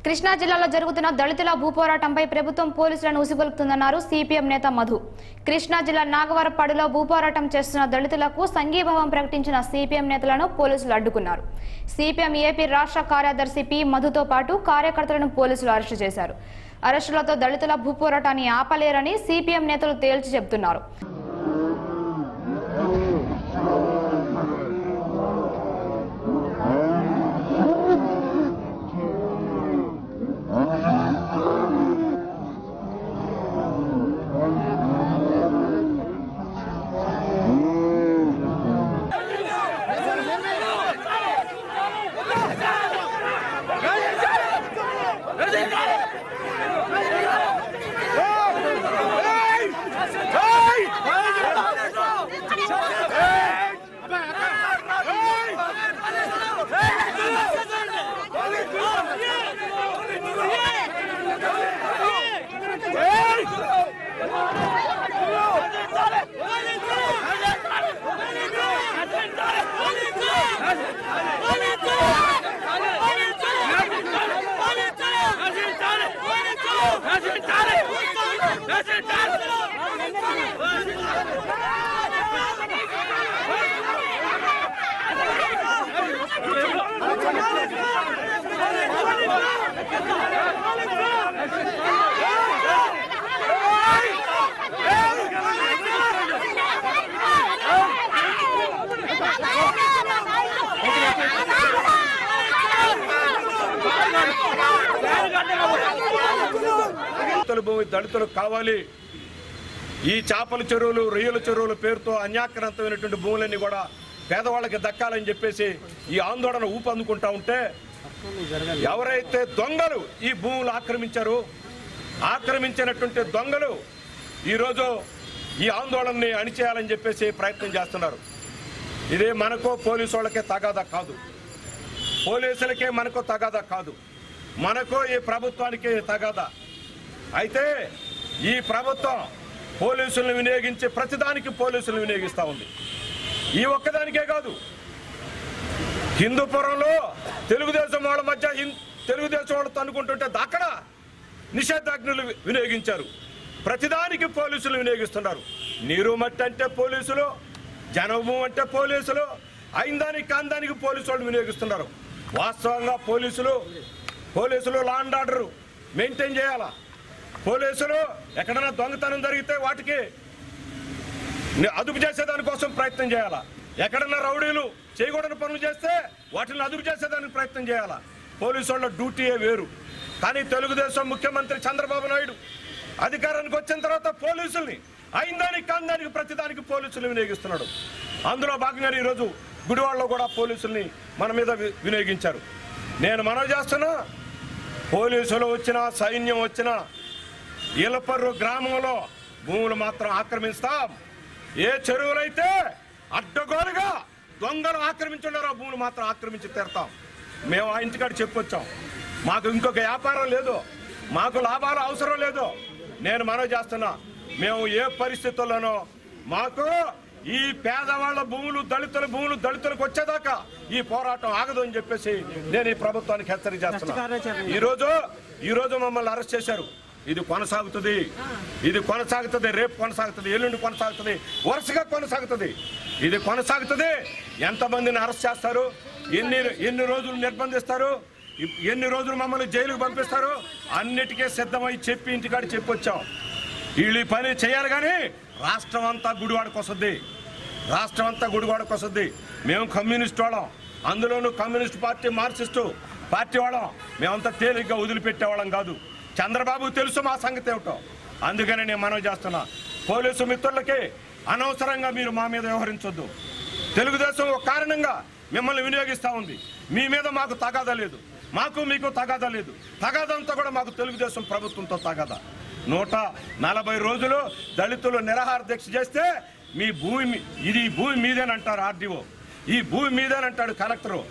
కృష్ణా జిల్లాలో జరుగుతున్న దళితుల భూపోరాటంపై ప్రభుత్వం పోలీసులను ఉసిగొలుపుతుందన్నారు సిపిఎం నేత మధు కృష్ణా జిల్లా నాగవరపాడులో భూపోరాటం చేస్తున్న దళితులకు సంఘీభావం ప్రకటించిన సిపిఎం నేతలను పోలీసులు అడ్డుకున్నారు సిపిఎం ఏపీ రాష్ట్ర కార్యదర్శి పి మధుతో పాటు కార్యకర్తలను పోలీసులు అరెస్టు చేశారు అరెస్టులతో దళితుల భూపోరాటాన్ని ఆపలేరని సిపిఎం నేతలు తేల్చి చెబుతున్నారు దళితుల భూమి దళితులకు కావాలి ఈ చేపల చెరువులు రొయ్యల చెరువుల పేరుతో అన్యాక్రాంతమైనటువంటి భూములన్నీ కూడా పేదవాళ్ళకి దక్కాలని చెప్పేసి ఈ ఆందోళన ఊపందుకుంటా ఉంటే ఎవరైతే దొంగలు ఈ భూములు ఆక్రమించారో ఆక్రమించినటువంటి దొంగలు ఈరోజు ఈ ఆందోళనని అణిచేయాలని చెప్పేసి ప్రయత్నం చేస్తున్నారు ఇది మనకో పోలీసు వాళ్ళకే తగాదా కాదు పోలీసులకే మనకు తగాదా కాదు మనకు ఈ ప్రభుత్వానికి తగాదా అయితే ఈ ప్రభుత్వం పోలీసులను వినియోగించి ప్రతిదానికి పోలీసులను వినియోగిస్తూ ఉంది ఈ ఒక్కదానికే కాదు హిందూపురంలో తెలుగుదేశం వాళ్ళ మధ్య హిం- తెలుగుదేశం వాళ్ళు తన్నుకుంటుంటే అక్కడ నిషేధాజ్ఞలు వి- వినియోగించారు ప్రతిదానికి పోలీసులు వినియోగిస్తున్నారు నీరు మట్టి అంటే పోలీసులు జనభూమి అంటే పోలీసులు అయిందానికి కాందానికి పోలీసు వాళ్ళు వినియోగిస్తున్నారు వాస్తవంగా పోలీసులు పోలీసులు లా అండ్ ఆర్డర్ మెయింటైన్ చేయాలా పోలీసులు ఎక్కడైనా దొంగతనం జరిగితే వాటికి ని- అదుపు చేసేదానికోసం ప్రయత్నం చేయాలా ఎక్కడన్నా రౌడీలు చేయకూడని పనులు చేస్తే వాటిని అదుపు చేసేదానికి ప్రయత్నం చేయాలా పోలీసు వాళ్ళ డ్యూటీయే వేరు కానీ తెలుగుదేశం ముఖ్యమంత్రి చంద్రబాబు నాయుడు అధికారానికి వచ్చిన తర్వాత పోలీసుల్ని అయిందానికి కాందానికి ప్రతిదానికి పోలీసులు వినియోగిస్తున్నాడు అందులో భాగంగా ఈరోజు గుడివాడలో కూడా పోలీసుల్ని మన మీద వి- వినియోగించారు నేను మనవి చేస్తున్నా పోలీసులు వచ్చినా సైన్యం వచ్చినా ఈలపర్రు గ్రామంలో భూములు మాత్రం ఆక్రమిస్తాం ఏ చెరువులైతే అడ్డగోలుగా దొంగలు ఆక్రమించున్నారో ఆ భూములు మాత్రం ఆక్రమించి తీరుతాం మేము ఆ ఇంటికాడ చెప్పొచ్చాం మాకు ఇంకొక వ్యాపారం లేదు మాకు లాభాలు అవసరం లేదు నేను మనవి చేస్తున్నా మేము ఏ పరిస్థితుల్లోనో మాకు ఈ పేదవాళ్ళ భూములు దళితుల భూములు దళితులకు వచ్చేదాకా ఈ పోరాటం ఆగదు అని చెప్పేసి నేను ఈ ప్రభుత్వానికి హెచ్చరిక చేస్తున్నా ఈ రోజు ఈ రోజు మమ్మల్ని అరెస్ట్ చేశారు ఇది కొనసాగుతుంది ఇది కొనసాగుతుంది రేపు కొనసాగుతుంది ఎల్లుండి కొనసాగుతుంది వరుసగా కొనసాగుతుంది ఇది కొనసాగుతుంది ఎంతమందిని అరెస్ట్ చేస్తారు ఎన్ని ఎన్ని రోజులు నిర్బంధిస్తారు ఇ- ఎన్ని రోజులు మమ్మల్ని జైలుకు పంపిస్తారు అన్నిటికీ సిద్ధమై చెప్పి ఇంటికాడ చెప్పొచ్చాం వీళ్ళు ఈ పని చేయాలి కానీ రాష్ట్రం అంతా గుడివాడకు వస్తుంది రాష్ట్రం అంతా గుడివాడకు వస్తుంది మేము కమ్యూనిస్ట్ వాళ్ళం అందులోనూ కమ్యూనిస్ట్ పార్టీ మార్క్సిస్టు పార్టీ వాళ్ళం మేమంతా తేలిగ్గా వదిలిపెట్టేవాళ్ళం కాదు చంద్రబాబు తెలుసు మా సంగతి ఏమిటో అందుకని నేను మనవి చేస్తున్నా పోలీసు మిత్రులకి అనవసరంగా మీరు మా మీద వ్యవహరించొద్దు తెలుగుదేశం ఒక కారణంగా మిమ్మల్ని వినియోగిస్తా ఉంది మీ మీద మాకు తగాదా లేదు మాకు మీకు తగాదా లేదు తగాదంతా కూడా మాకు తెలుగుదేశం ప్రభుత్వంతో తగాదా నూట నలభై రోజులు దళితులు నిరాహార దీక్ష చేస్తే మీ భూమి మీ- ఇది భూమి మీదేనంటారు ఆర్డీఓ ఈ భూమి మీదేనంటాడు కలెక్టరు